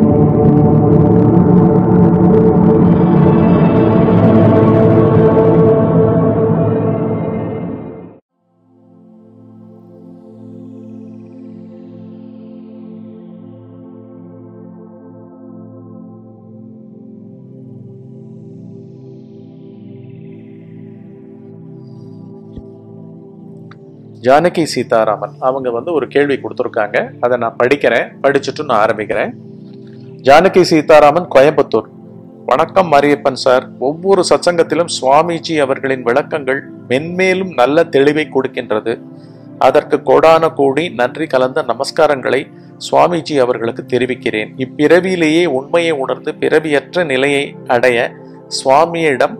ஜானகி சீதாராமன் அவங்க வந்து ஒரு கேள்வி கொடுத்துருக்காங்க அதை நான் படிக்கிறேன் படிச்சுட்டு நான் ஆரம்பிக்கிறேன் ஜானகி சீதாராமன் கோயம்புத்தூர் வணக்கம் மாரியப்பன் சார் ஒவ்வொரு சத்சங்கத்திலும் சுவாமிஜி அவர்களின் விளக்கங்கள் மென்மேலும் நல்ல தெளிவை கொடுக்கின்றது அதற்கு கோடான கோடி நன்றி கலந்த நமஸ்காரங்களை சுவாமிஜி அவர்களுக்கு தெரிவிக்கிறேன் இப்பிறவியிலேயே உண்மையை உணர்ந்து பிறவியற்ற நிலையை அடைய சுவாமியிடம்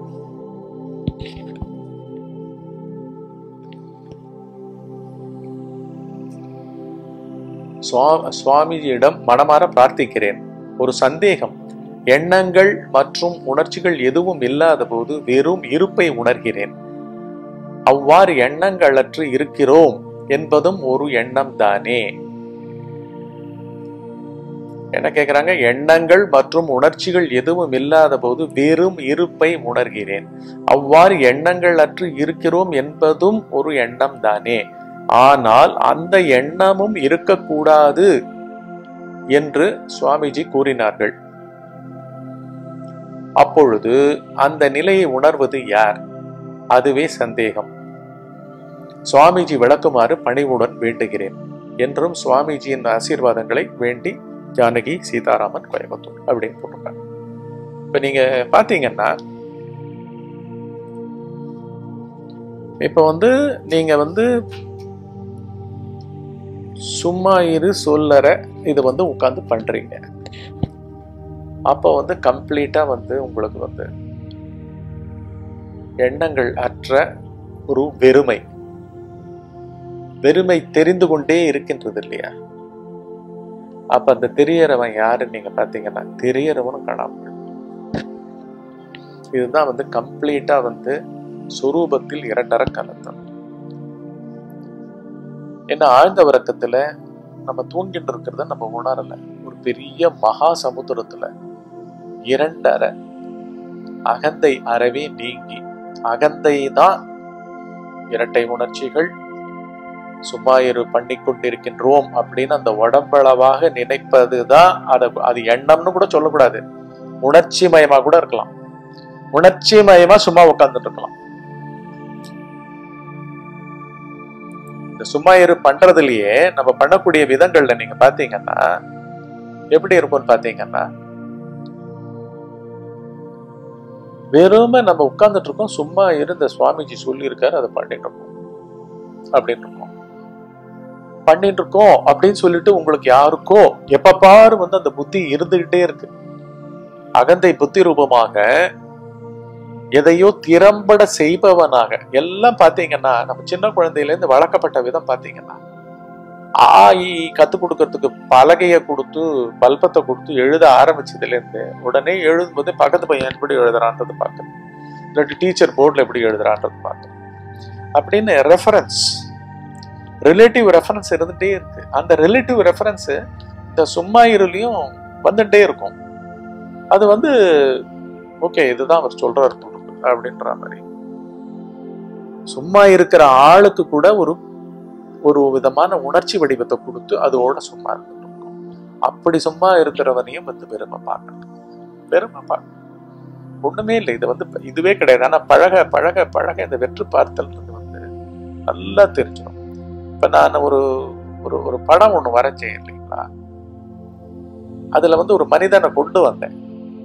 சுவா- சுவாமிஜியிடம் மனமாற பிரார்த்திக்கிறேன் ஒரு சந்தேகம் எண்ணங்கள் மற்றும் உணர்ச்சிகள் எதுவும் இல்லாத போது வெறும் இருப்பை உணர்கிறேன் அவ்வாறு எண்ணங்களற்று இருக்கிறோம் என்பதும் ஒரு எண்ணம் தானே என்ன கேக்குறாங்க எண்ணங்கள் மற்றும் உணர்ச்சிகள் எதுவும் இல்லாத போது வெறும் இருப்பை உணர்கிறேன் அவ்வாறு எண்ணங்கள் அற்று இருக்கிறோம் என்பதும் ஒரு எண்ணம் தானே ஆனால் அந்த எண்ணமும் இருக்கக்கூடாது என்று சுவாமிஜி கூறினார்கள் அப்பொழுது அந்த நிலையை உணர்வது யார் அதுவே சந்தேகம் சுவாமிஜி விளக்குமாறு பணிவுடன் வேண்டுகிறேன் என்றும் சுவாமிஜியின் ஆசீர்வாதங்களை வேண்டி ஜானகி சீதாராமன் கோயம்புத்தூர் அப்படின்னு போட்டிருக்காங்க இப்ப நீங்க பாத்தீங்கன்னா இப்ப வந்து நீங்க வந்து சும்மா இரு சொல்லற இது வந்து உட்காந்து பண்றீங்க அப்போ வந்து கம்ப்ளீட்டா வந்து உங்களுக்கு வந்து எண்ணங்கள் அற்ற ஒரு வெறுமை வெறுமை தெரிந்து கொண்டே இருக்கின்றது இல்லையா அப்ப அந்த தெரியறவன் யாருன்னு நீங்க பாத்தீங்கன்னா தெரியறவனும் காணாமல் போயிடும். இதுதான் வந்து கம்ப்ளீட்டா வந்து சுரூபத்தில் இரண்டர கலந்தம் என்ன ஆழ்ந்த உறக்கத்துல நம்ம தூங்கிட்டு இருக்கிறத நம்ம உணரல ஒரு பெரிய மகா சமுத்திரத்துல இரண்டரை அகந்தை அறவே நீங்கி அகந்தை தான் இரட்டை உணர்ச்சிகள் சும்மா இரு பண்ணி கொண்டிருக்கின்றோம் அப்படின்னு அந்த உடம்பளவாக நினைப்பதுதான் அதை அது எண்ணம்னு கூட சொல்லக்கூடாது உணர்ச்சி மயமா கூட இருக்கலாம் உணர்ச்சி மயமா சும்மா உட்கார்ந்துட்டு இருக்கலாம் இந்த சும்மா இரு பண்றதுலயே நம்ம பண்ணக்கூடிய விதங்கள்ல நீங்க பாத்தீங்கன்னா எப்படி இருக்கும்னு பாத்தீங்கன்னா வெறும நம்ம உட்கார்ந்துட்டு இருக்கோம் சும்மா இருந்த சுவாமிஜி சொல்லியிருக்காரு அதை பண்ணிட்டு இருக்கோம் அப்படின்னு இருக்கோம் பண்ணிட்டு இருக்கோம் அப்படின்னு சொல்லிட்டு உங்களுக்கு யாருக்கோ எப்ப பாரு வந்து அந்த புத்தி இருந்துகிட்டே இருக்கு அகந்தை புத்தி ரூபமாக எதையோ திறம்பட செய்பவனாக எல்லாம் பாத்தீங்கன்னா நம்ம சின்ன குழந்தையில இருந்து வளர்க்கப்பட்ட விதம் பாத்தீங்கன்னா ஆ ஈ கத்து கொடுக்கறதுக்கு பலகையை கொடுத்து பல்பத்தை கொடுத்து எழுத ஆரம்பிச்சதுல இருந்து உடனே எழுதும்போது பக்கத்து பையன் எப்படி எழுதுறான்றது பார்க்கணும் இல்லாட்டி டீச்சர் போர்டில் எப்படி எழுதுறான்றது பார்க்கணும் அப்படின்னு ரெஃபரன்ஸ் ரிலேட்டிவ் ரெஃபரன்ஸ் இருந்துட்டே இருக்கு அந்த ரிலேட்டிவ் ரெஃபரன்ஸ் இந்த சும்மா இருளையும் வந்துட்டே இருக்கும் அது வந்து ஓகே இதுதான் அவர் சொல்றாரு போல இருக்கு அப்படின்ற மாதிரி சும்மா இருக்கிற ஆளுக்கு கூட ஒரு ஒரு விதமான உணர்ச்சி வடிவத்தை கொடுத்து அதோட சும்மா இருந்துட்டு இருக்கும் அப்படி சும்மா இருக்கிறவனையும் வந்து பெருமை பார்க்கணும் பெருமை பார்க்கணும் ஒண்ணுமே இல்லை இது வந்து இதுவே கிடையாது ஆனா பழக பழக பழக இந்த வெற்று பார்த்தல்ன்றது வந்து நல்லா தெரிஞ்சிடும் இப்ப நான் ஒரு ஒரு ஒரு படம் ஒண்ணு வரைஞ்சேன் இல்லைங்களா அதுல வந்து ஒரு மனிதனை கொண்டு வந்தேன்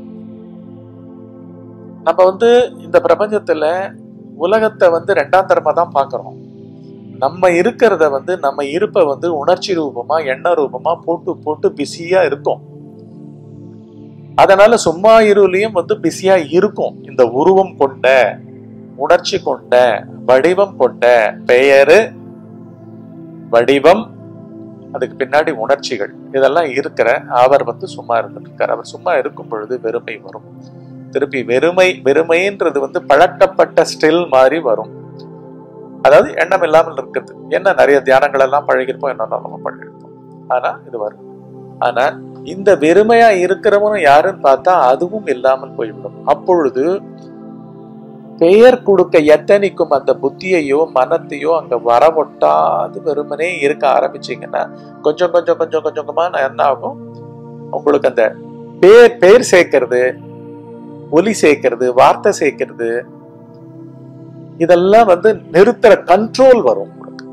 நம்ம வந்து இந்த பிரபஞ்சத்துல உலகத்தை வந்து ரெண்டாம் தரமா தான் பாக்குறோம் நம்ம இருக்கிறத வந்து நம்ம இருப்ப வந்து உணர்ச்சி ரூபமா எண்ண ரூபமா போட்டு போட்டு பிஸியா இருக்கும் அதனால சும்மா இருளையும் வந்து பிஸியா இருக்கும் இந்த உருவம் கொண்ட உணர்ச்சி கொண்ட வடிவம் கொண்ட பெயரு வடிவம் அதுக்கு பின்னாடி உணர்ச்சிகள் இதெல்லாம் இருக்கிற அவர் வந்து சும்மா இருந்துட்டு இருக்கார் அவர் சும்மா இருக்கும் பொழுது வெறுமை வரும் திருப்பி வெறுமை வெறுமைன்றது வந்து பழக்கப்பட்ட ஸ்டில் மாதிரி வரும் அதாவது எண்ணம் இல்லாமல் இருக்குது என்ன நிறைய தியானங்கள் எல்லாம் பழகிருப்போம் என்ன நம்ம பழகிருப்போம் ஆனா இது வரும் ஆனா இந்த வெறுமையா இருக்கிறவனும் யாருன்னு பார்த்தா அதுவும் இல்லாமல் போய்விடும் அப்பொழுது பெயர் கொடுக்க எத்தனைக்கும் அந்த புத்தியையோ மனத்தையோ அங்க வரவொட்டாது வெறுமனே இருக்க ஆரம்பிச்சீங்கன்னா கொஞ்சம் கொஞ்சம் கொஞ்சம் கொஞ்சமா என்ன ஆகும் உங்களுக்கு அந்த பேர் பேர் சேர்க்கறது ஒலி சேர்க்கறது வார்த்தை சேர்க்கறது இதெல்லாம் வந்து நிறுத்துற கண்ட்ரோல் வரும் உங்களுக்கு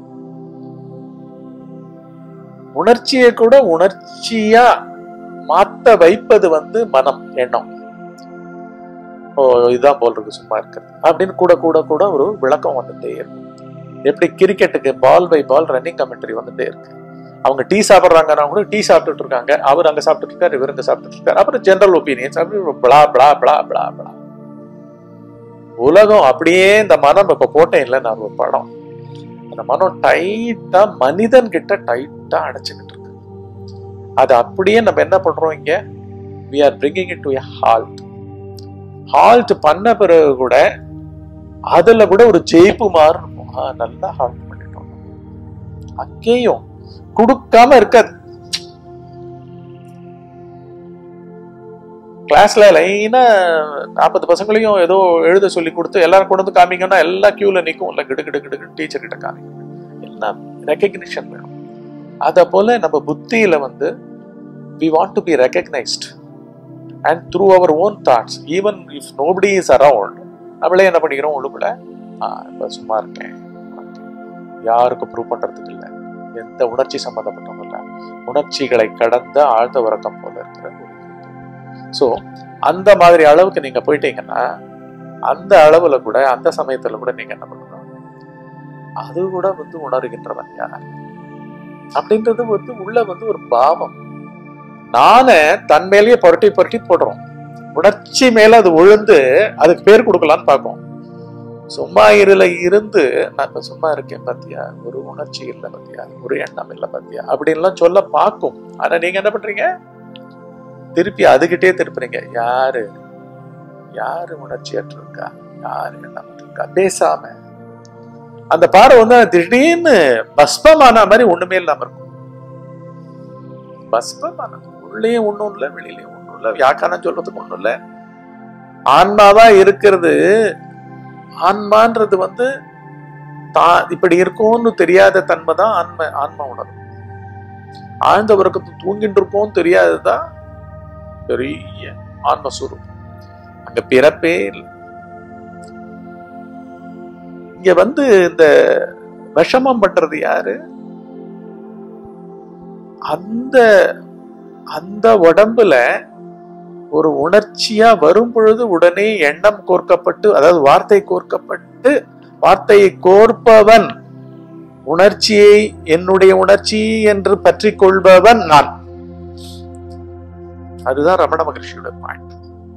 உணர்ச்சியை கூட உணர்ச்சியா மாத்த வைப்பது வந்து மனம் எண்ணம் ஓ இதுதான் போல் இருக்கு சும்மா இருக்கிறது அப்படின்னு கூட கூட கூட ஒரு விளக்கம் வந்துட்டே இருக்கும் எப்படி கிரிக்கெட்டுக்கு ball by ball running commentary வந்துட்டே இருக்கு அவங்க டீ சாப்பிட்றாங்கன்னா கூட டீ சாப்பிட்டுட்டு இருக்காங்க அவர் அங்க சாப்பிட்டுட்டு இருக்காரு இவர் இங்க சாப்பிட்டுட்டு இருக்காரு அப்புறம் ஜெனரல் ஒப்பீனியன்ஸ் அப்படி பிளா பிளா பிளா பிளா பிளா உலகம் அப்படியே இந்த மனம் இப்ப போட்டேன் இல்லை நான் ஒரு படம் அந்த மனம் டைட்டா மனிதன் கிட்ட டைட்டா அடைச்சுக்கிட்டு இருக்கு அது அப்படியே நம்ம என்ன பண்றோம் இங்க we are bringing it to a halt halt பண்ண பிறகு கூட அதுல கூட ஒரு ஜெயிப்பு மாதிரி இருக்கும் ஆ, நல்லா ஹால்ட் பண்ணிட்டோம் அங்கேயும் கொடுக்காம இருக்காது கிளாஸ்ல லைனா நாற்பது பசங்களையும் ஏதோ எழுத சொல்லி கொடுத்து எல்லாரும் கொண்டு வந்து காமிங்கன்னா எல்லா கியூல நிற்கும் இல்ல கிடு கிடு கிடு டீச்சர் கிட்ட காமிக்கும் எல்லாம் ரெக்கக்னிஷன் வேணும் அத போல நம்ம புத்தியில வந்து we want to be recognised and through our own thoughts even if nobody is around நம்மளே என்ன பண்ணிக்கிறோம் உள்ளுக்குள்ள ஆ இப்ப சும்மா இருக்கேன் யாருக்கும் ப்ரூவ் பண்றதுக்கு இல்லை எந்த உணர்ச்சி சம்பந்தப்பட்டதும் இல்லை உணர்ச்சிகளை கடந்த ஆழ்ந்த உறக்கம் போல இருக்கிற ஒரு ஸோ அந்த மாதிரி அளவுக்கு நீங்க போயிட்டீங்கன்னா அந்த அளவுல கூட அந்த சமயத்துல கூட நீங்க என்ன பண்ணணும் அது கூட வந்து உணர்கின்றவன் யார் அப்படின்றது வந்து உள்ள வந்து ஒரு பாவம் நானே தன் மேலேயே புரட்டி புரட்டி போடுறோம் உணர்ச்சி மேல அது விழுந்து அதுக்கு பேர் கொடுக்கலான்னு பார்க்கும் சும்மா இருல இருந்து நான் இப்ப சும்மா இருக்கேன் பாத்தியா ஒரு உணர்ச்சி இல்லை பாத்தியா ஒரு எண்ணம் இல்லை பாத்தியா அப்படின்லாம் சொல்ல பார்க்கும் ஆனா நீங்க என்ன பண்றீங்க திருப்பி அதுகிட்டே திருப்புறீங்க யாரு யாரு உணர்ச்சியற்று இருக்கா யாரு எண்ணம் இருக்கா பேசாம அந்த பார்வை வந்து திடீர்னு பஸ்பமான மாதிரி ஒண்ணுமே இல்லாம இருக்கும் பஸ்பமான உள்ளேயும் ஒண்ணும் இல்லை வெளியிலயும் ஒண்ணும் இல்லை வியாக்கானம் சொல்றதுக்கு ஒண்ணும் இல்லை ஆன்மாவா இருக்கிறது ஆன்மான்றது வந்து தான் இப்படி இருக்கும்னு தெரியாத தன்மை தான் ஆன்ம ஆன்மா உணரும் ஆழ்ந்த உறக்கத்தை தூங்கிட்டு இருக்கோம் தெரியாததுதான் பெரிய ஆன்மஸ்வரூபம் அங்க பிறப்பே இல்லை இங்க வந்து இந்த விஷமம் பண்றது யாரு அந்த அந்த உடம்புல ஒரு உணர்ச்சியா வரும் பொழுது உடனே எண்ணம் கோர்க்கப்பட்டு அதாவது வார்த்தை கோர்க்கப்பட்டு வார்த்தையை கோர்ப்பவன் உணர்ச்சியை என்னுடைய உணர்ச்சி என்று பற்றி கொள்பவன் நான் அதுதான் ரமண மகர்ஷியோட பாயிண்ட்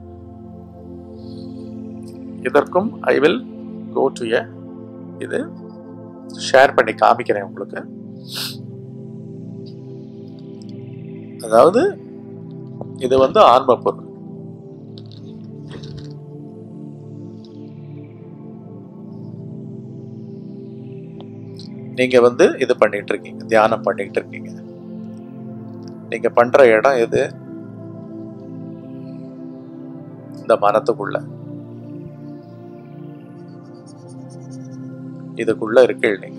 இதற்கும் I will go to a இது ஷேர் பண்ணி காமிக்கிறேன் உங்களுக்கு அதாவது இது வந்து ஆன்ம பொருள் நீங்க வந்து இது பண்ணிட்டு இருக்கீங்க தியானம் பண்ணிட்டு இருக்கீங்க நீங்க பண்ற இடம் எது இந்த மரத்துக்குள்ள இதுக்குள்ள இருக்கு நீங்க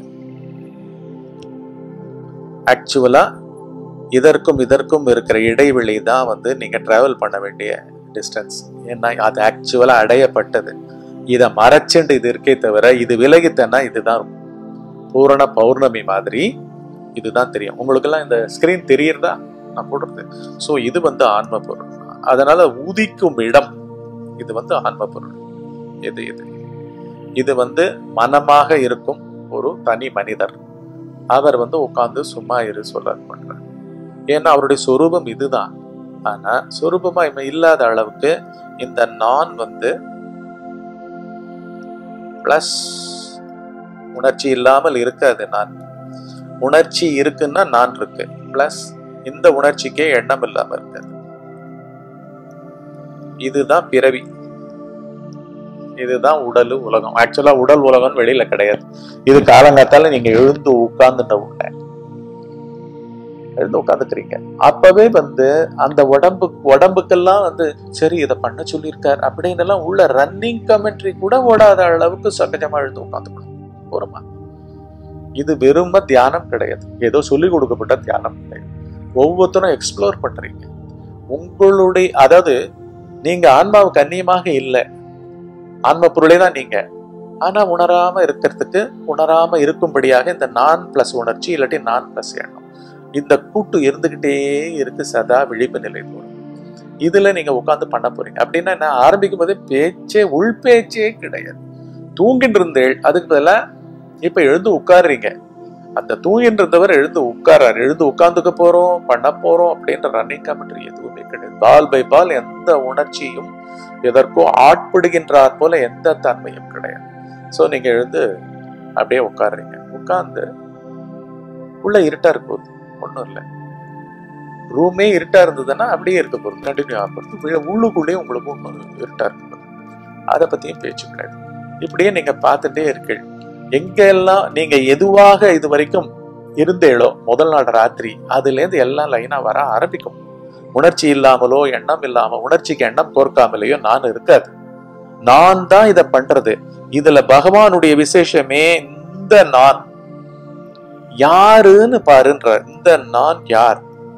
ஆக்சுவலா இதற்கும் இதற்கும் இருக்கிற இடைவெளி தான் வந்து நீங்க டிராவல் பண்ண வேண்டிய டிஸ்டன்ஸ் ஏன்னா அது ஆக்சுவலா அடையப்பட்டது இதை மறைச்சுண்டு இது இருக்கே தவிர இது விலகித்தன்னா இதுதான் இருக்கும். பூரண பௌர்ணமி மாதிரி இதுதான் தெரியும் உங்களுக்கெல்லாம் இந்த ஸ்கிரீன் தெரியுறதா நான் போடுறது ஸோ இது வந்து ஆன்ம பொருள் அதனால உதிக்கும் இடம் இது வந்து ஆன்ம பொருள் இது இது இது வந்து மனமாக இருக்கும் ஒரு தனி மனிதர் அவர் வந்து உட்கார்ந்து சும்மா இரு சொல்ல பண்றார் ஏன்னா அவருடைய சொரூபம் இதுதான் ஆனா சொரூபமா இவன் இல்லாத அளவுக்கு இந்த நான் வந்து பிளஸ் உணர்ச்சி இல்லாமல் இருக்காது நான் உணர்ச்சி இருக்குன்னா நான் இருக்கு பிளஸ் இந்த உணர்ச்சிக்கே எண்ணம் இல்லாம இருக்காது இதுதான் பிறவி இதுதான் உடல் உலகம் ஆக்சுவலா உடல் உலகம் வெளியில கிடையாது இது காலங்காத்தால நீங்க எழுந்து உட்கார்ந்துட்ட உடனே எழுந்து உட்காந்துக்கிறீங்க அப்பவே வந்து அந்த உடம்பு உடம்புக்கெல்லாம் வந்து சரி இதை பண்ண சொல்லியிருக்கார் அப்படின்னு எல்லாம் உள்ள ரன்னிங் கமெண்ட்ரி கூட ஓடாத அளவுக்கு சகஜமா எழுந்து உட்காந்துக்கணும் போறோமா இது வெறும தியானம் கிடையாது ஏதோ சொல்லி கொடுக்கப்பட்ட தியானம் கிடையாது ஒவ்வொருத்தரும் எக்ஸ்ப்ளோர் பண்றீங்க உங்களுடைய அதாவது நீங்க ஆன்மாவுக்கு அந்நியமாக இல்லை ஆன்ம பொருளே தான் நீங்க ஆனா உணராம இருக்கிறதுக்கு உணராம இருக்கும்படியாக இந்த நான் பிளஸ் உணர்ச்சி இல்லாட்டி நான் பிளஸ் எண்ணம் இந்த கூட்டு இருந்துகிட்டே இருக்கு சதா விழிப்பு நிலை தோறும் இதுல நீங்க உட்காந்து பண்ண போறீங்க அப்படின்னா என்ன ஆரம்பிக்கும் போதே பேச்சே உள் பேச்சே கிடையாது தூங்கிட்டு இருந்தேள் அதுக்கு பதிலா இப்ப எழுந்து உட்காருறீங்க அந்த தூங்கிட்டு இருந்தவர் எழுந்து உட்காராரு எழுந்து உட்கார்ந்துக்க போறோம் பண்ண போறோம் அப்படின்ற ரன்னிங் கமெண்ட்ரி எதுவுமே கிடையாது பால் பை பால் எந்த உணர்ச்சியும் எதற்கோ ஆட்படுகின்றார் போல எந்த தன்மையும் கிடையாது ஸோ நீங்க எழுந்து அப்படியே உட்காருறீங்க உட்கார்ந்து உள்ள இருட்டா இருக்க போகுது ஒன்றும் இல்லை ரூமே இருட்டா இருந்ததுன்னா அப்படியே இருக்க போகுது கண்டினியூ ஆக போகுது உள்ளுக்குள்ளேயே உங்களுக்கு ஒன்றும் இருட்டா இருக்க போகுது அதை பத்தியும் பேச்சு கிடையாது இப்படியே நீங்க பார்த்துட்டே இருக்கீங்க எங்கெல்லாம் நீங்க எதுவாக இது வரைக்கும் இருந்தேளோ முதல் நாள் ராத்திரி அதுல இருந்து எல்லாம் லைனா வர ஆரம்பிக்கும் உணர்ச்சி இல்லாமலோ எண்ணம் இல்லாம உணர்ச்சிக்கு எண்ணம் கோர்க்காமலேயோ நான் இருக்காது நான் தான் இதை பண்றது இதுல பகவானுடைய விசேஷமே இந்த நான் யாருன்னு பாருன்ற இந்த நான் யார்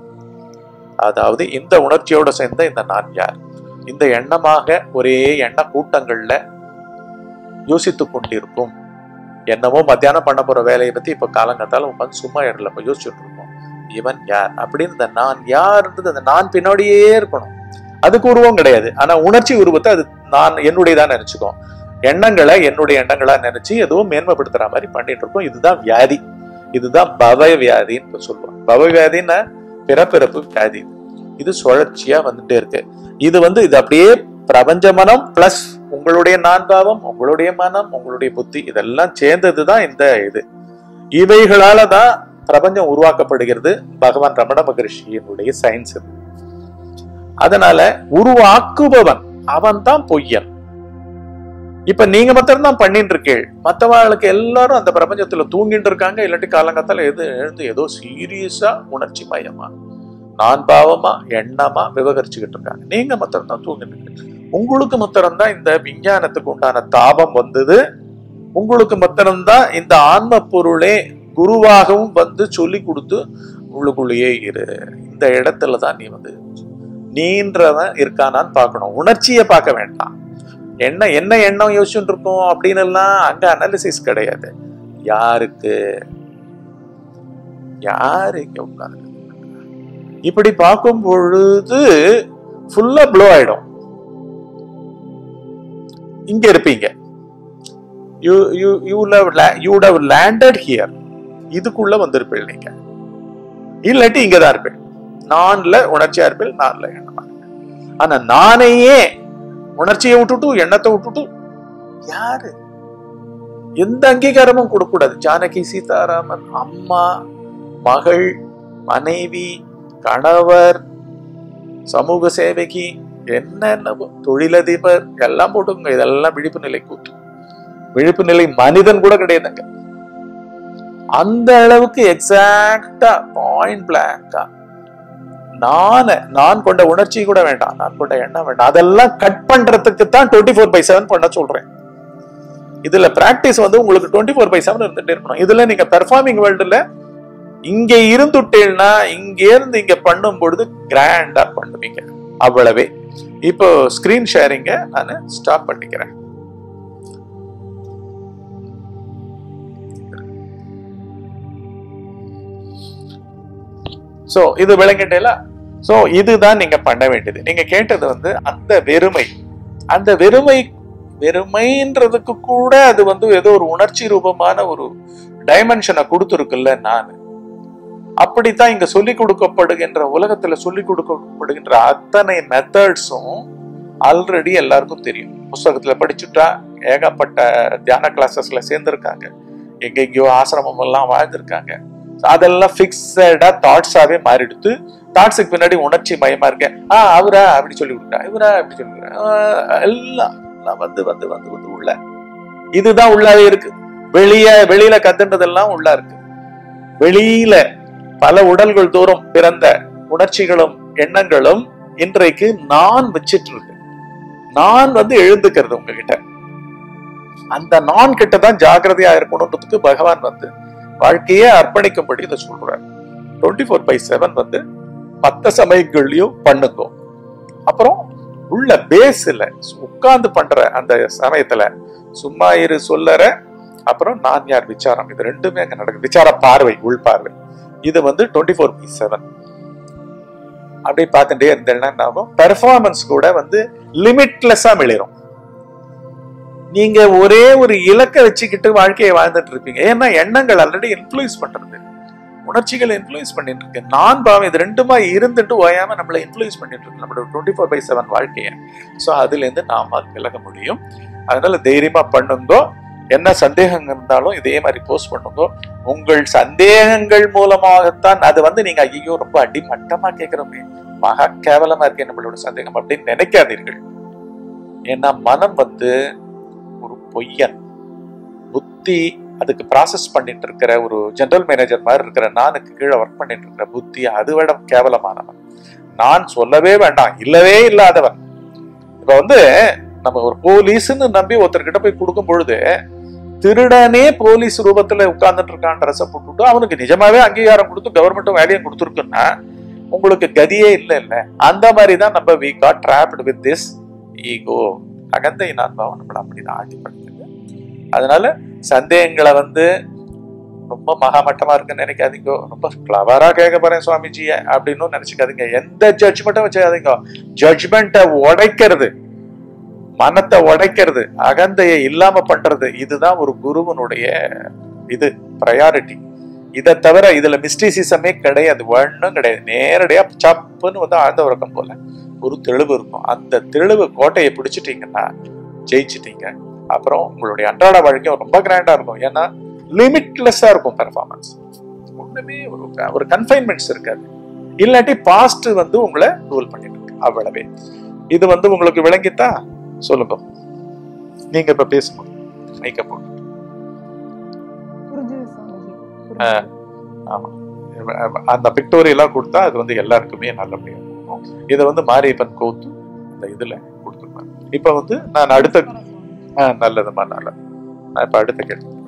அதாவது இந்த உணர்ச்சியோட சேர்ந்த இந்த நான் யார் இந்த எண்ணமாக ஒரே எண்ண கூட்டங்கள்ல யோசித்துக் கொண்டிருக்கும் என்னமோ மத்தியானம் பண்ண போற வேலையை பத்தி இப்ப காலங்கத்தால உட்காந்து சும்மா இடத்துல இப்ப யோசிச்சுட்டு இருக்கோம் இவன் யார் அப்படின்னு இந்த நான் யாருன்றது அந்த நான் பின்னாடியே இருக்கணும் அதுக்கு உருவம் கிடையாது ஆனா உணர்ச்சி உருவத்தை அது நான் என்னுடையதான் நினைச்சுக்கோ எண்ணங்களை என்னுடைய எண்ணங்களா நினைச்சு எதுவும் மேன்மைப்படுத்துற மாதிரி பண்ணிட்டு இருக்கோம் இதுதான் வியாதி இதுதான் பவ வியாதின்னு சொல்லுவோம் பவ வியாதின்னா பிறப்பிறப்பு வியாதி இது சுழற்சியா வந்துட்டே இருக்கு இது வந்து இது அப்படியே பிரபஞ்ச மனம் பிளஸ் உங்களுடைய நான்காவம் உங்களுடைய மனம் உங்களுடைய புத்தி இதெல்லாம் சேர்ந்ததுதான் இந்த இது இவைகளால தான் பிரபஞ்சம் உருவாக்கப்படுகிறது பகவான் ரமண மகரிஷியினுடைய சயின்ஸ் இது அதனால உருவாக்குபவன் அவன் தான் பொய்யன் இப்ப நீங்க மாத்திரம் தான் பண்ணிட்டு இருக்கீள் மத்தவங்களுக்கு எல்லாரும் அந்த பிரபஞ்சத்துல தூங்கிட்டு இருக்காங்க இல்லாட்டி காலங்கத்தால எது எழுந்து ஏதோ சீரியஸா உணர்ச்சி மயமா நான் பாவமா எண்ணமா விவகரிச்சுக்கிட்டு இருக்காங்க நீங்க மாத்திரம் தான் தூங்கிட்டு இருக்கீங்க உங்களுக்கு மாத்திரம்தான் இந்த விஞ்ஞானத்துக்கு உண்டான தாபம் வந்தது உங்களுக்கு மாத்திரம்தான் இந்த ஆன்ம பொருளே குருவாகவும் வந்து சொல்லி கொடுத்து உள்ளுக்குள்ளேயே இரு இந்த இடத்துல தான் நீ வந்து நீன்றவன் இருக்கானான்னு பார்க்கணும் உணர்ச்சியை பார்க்க வேண்டாம் என்ன என்ன எண்ணம் யோசிச்சுட்டு இருக்கோம் அப்படின்னு எல்லாம் அங்க அனாலிசிஸ் கிடையாது யாருக்கு யாரு இங்க உட்கார்ந்து இப்படி பார்க்கும் பொழுது ஃபுல்லா ப்ளோ ஆயிடும் இங்க இருப்பீங்க you you you you have landed here இதுக்குள்ள வந்திருப்பீள் நீங்க இல்லாட்டி இங்க தான் இருப்பேன் நான்ல உணர்ச்சியா இருப்பேன் நான்ல எண்ணமா இருப்பேன் ஆனா நானையே உணர்ச்சியை விட்டுட்டு எண்ணத்தை விட்டுட்டு யாரு எந்த அங்கீகாரமும் கொடுக்கக்கூடாது ஜானகி சீதாராமன் அம்மா மகள் மனைவி கணவர் சமூக சேவகி என்னென்ன தொழிலதிபர் எல்லாம் போட்டுங்க இதெல்லாம் விழிப்பு நிலை கூத்து விழிப்பு நிலை மனிதன் கூட கிடையாதுங்க அந்த அளவுக்கு எக்ஸாக்டா பாயிண்ட் பிளாங்கா நான் நான் கொண்ட உணர்ச்சி கூட வேண்டாம் நான் கொண்ட எண்ணம் வேண்டாம் அதெல்லாம் கட் பண்றதுக்கு தான் டுவெண்ட்டி ஃபோர் பை செவன் பண்ண சொல்றேன் இதுல பிராக்டிஸ் வந்து உங்களுக்கு டுவெண்ட்டி ஃபோர் பை செவன் இருந்துட்டே இருக்கணும் இதுல நீங்க பெர்ஃபார்மிங் வேர்ல்டுல இங்க இருந்துட்டேன்னா இங்க இருந்து இங்க பண்ணும் பொழுது கிராண்டா பண்ணுவீங்க அவ்வளவே இப்போ ஸ்கிரீன் ஷேரிங்க நான் ஸ்டாப் பண்ணிக்கிறேன் சோ இது விளங்கிட்டேல சோ இதுதான் நீங்க பண்ண வேண்டியது நீங்க கேட்டது வந்து அந்த வெறுமை அந்த வெறுமை வெறுமைன்றதுக்கு கூட அது வந்து ஏதோ ஒரு உணர்ச்சி ரூபமான ஒரு டைமென்ஷனை கொடுத்துருக்குல்ல நான் அப்படித்தான் இங்க சொல்லிக் கொடுக்கப்படுகின்ற உலகத்துல சொல்லிக் கொடுக்கப்படுகின்ற அத்தனை மெத்தட்ஸும் ஆல்ரெடி எல்லாருக்கும் தெரியும் புஸ்தகத்துல படிச்சுட்டா ஏகப்பட்ட தியான கிளாஸஸ்ல சேர்ந்திருக்காங்க எங்கெங்கயோ ஆசிரமம் எல்லாம் வாழ்ந்திருக்காங்க அதெல்லாம் பிக்சடா தாட்ஸாவே மாறிடுத்து தாட்ஸுக்கு பின்னாடி உணர்ச்சி மயமா இருக்க ஆ அவரா அப்படி சொல்லி கொடுக்குறா இவரா அப்படி சொல்லி கொடுக்குறா எல்லாம் எல்லாம் வந்து வந்து வந்து வந்து உள்ள இதுதான் உள்ளாவே இருக்கு வெளிய வெளியில கத்துன்றதெல்லாம் உள்ள இருக்கு வெளியில பல உடல்கள் தோறும் பிறந்த உணர்ச்சிகளும் எண்ணங்களும் இன்றைக்கு நான் வச்சிட்டு இருக்கு நான் வந்து எழுந்துக்கிறது உங்ககிட்ட அந்த நான் கிட்ட தான் ஜாக்கிரதையா இருக்கணுன்றதுக்கு பகவான் வந்து வாழ்க்கையே அர்ப்பணிக்கும்படி இதை சொல்றார் டுவெண்ட்டி ஃபோர் பை செவன் வந்து மத்த சமயங்கள்லயும் பண்ணுங்க அப்புறம் உள்ள பேஸ்ல உட்கார்ந்து பண்ற அந்த சமயத்துல சும்மா இரு சொல்லற அப்புறம் நான் யார் விசாரம் இது ரெண்டுமே அங்க நடக்குது விசார பார்வை உள் பார்வை இது வந்து டுவெண்ட்டி ஃபோர் பை செவன் அப்படி பார்த்துட்டே இருந்தேன்னா என்ன ஆகும் பெர்ஃபார்மன்ஸ் கூட வந்து லிமிட்லெஸ்ஸா மிளிரும் நீங்க ஒரே ஒரு இலக்கை வச்சுக்கிட்டு வாழ்க்கையை வாழ்ந்துட்டு இருப்பீங்க ஏன்னா எண்ணங்கள் ஆல்ரெடி இன்ஃப்ளூயன்ஸ் பண்றது உணர்ச்சிகள் இன்ஃப்ளூயன்ஸ் பண்ணிட்டு இருக்கு நான் பாவம் இது ரெண்டுமா இருந்துட்டு ஓயாம நம்மளை இன்ஃப்ளூயன்ஸ் பண்ணிட்டு இருக்கு நம்மளோட டுவெண்ட்டி ஃபோர் பை செவன் வாழ்க்கையை ஸோ அதுல இருந்து நாம விலக முடியும் அதனால தைரியமா பண்ணுங்க என்ன சந்தேகம் இருந்தாலும் இதே மாதிரி போஸ்ட் பண்ணுங்க உங்கள் சந்தேகங்கள் மூலமாகத்தான் அது வந்து நீங்க ஐயோ ரொம்ப அடிமட்டமா கேட்கிறோமே மகா கேவலமா இருக்கே நம்மளோட சந்தேகம் அப்படின்னு நினைக்காதீர்கள் ஏன்னா மனம் வந்து ஒரு பொய்யன் புத்தி அதுக்கு ப்ராசஸ் பண்ணிட்டு இருக்கிற ஒரு ஜெனரல் மேனேஜர் மாதிரி இருக்கிற நானுக்கு கீழே ஒர்க் பண்ணிட்டு இருக்கிற புத்தி அதை விட கேவலமானவன் நான் சொல்லவே வேண்டாம் இல்லவே இல்லாதவன் இப்ப வந்து நம்ம ஒரு போலீஸ்னு நம்பி ஒருத்தர்கிட்ட போய் கொடுக்கும் பொழுது திருடனே போலீஸ் ரூபத்துல உட்கார்ந்துட்டு இருக்கான் ட்ரெஸ்ஸை போட்டுட்டு அவனுக்கு நிஜமாவே அங்கீகாரம் கொடுத்து கவர்மெண்ட்டும் வேலையும் கொடுத்துருக்குன்னா உங்களுக்கு கதியே இல்லை இல்ல அந்த மாதிரி தான் நம்ம we got trapped with this ego அகந்தை நான்பாவம் நம்மள அப்படிதான் ஆட்டி படிக்குது அதனால சந்தேகங்களை வந்து ரொம்ப மகாமட்டமா இருக்குன்னு நினைக்காதீங்க ரொம்ப கிளவரா கேட்க போறேன் சுவாமிஜிய அப்படின்னு நினைச்சுக்காதீங்க எந்த ஜட்ஜ்மெண்ட்டும் வச்சுக்காதீங்க ஜட்ஜ்மெண்ட்டை உடைக்கிறது மனத்தை உடைக்கிறது அகந்தையை இல்லாம பண்றது இதுதான் ஒரு குருவனுடைய இது ப்ரையாரிட்டி இதை தவிர இதுல மிஸ்டிசிசமே கிடையாது ஒன்றும் கிடையாது நேரடியா சப்புன்னு வந்து ஆழ்ந்த உறக்கம் போல ஒரு தெளிவு இருக்கும் அந்த தெளிவு கோட்டையை பிடிச்சிட்டீங்கன்னா ஜெயிச்சிட்டீங்க அப்புறம் உங்களுடைய அன்றாட வாழ்க்கையும் ரொம்ப கிராண்டா இருக்கும் ஏன்னா லிமிட்லெஸ்ஸா இருக்கும் பெர்ஃபார்மன்ஸ் ஒண்ணுமே ஒரு ஒரு கன்ஃபைன்மெண்ட்ஸ் இருக்காது இல்லாட்டி பாஸ்ட் வந்து உங்களை ரூல் பண்ணிட்டு இருக்கு அவ்வளவே இது வந்து உங்களுக்கு விளங்கித்தா சொல்லுங்க நீங்க இப்ப பேசுங்க மேக்கப் போட்டு புரிஞ்சுது சுவாமிஜி ஆ. புரிஞ்சுது. ஆமா அந்த பிக்டோரியெல்லாம் கொடுத்தா அது வந்து எல்லாருக்குமே நல்லபடியா இருக்கும் இதை வந்து மாரியப்பன் கோத்து அந்த இதுல கொடுத்துருப்பாங்க இப்ப வந்து நான் அடுத்த சுவாமிஜி. ஆ, நல்லதுமா நல்லது நான் இப்ப அடுத்த கேள்வி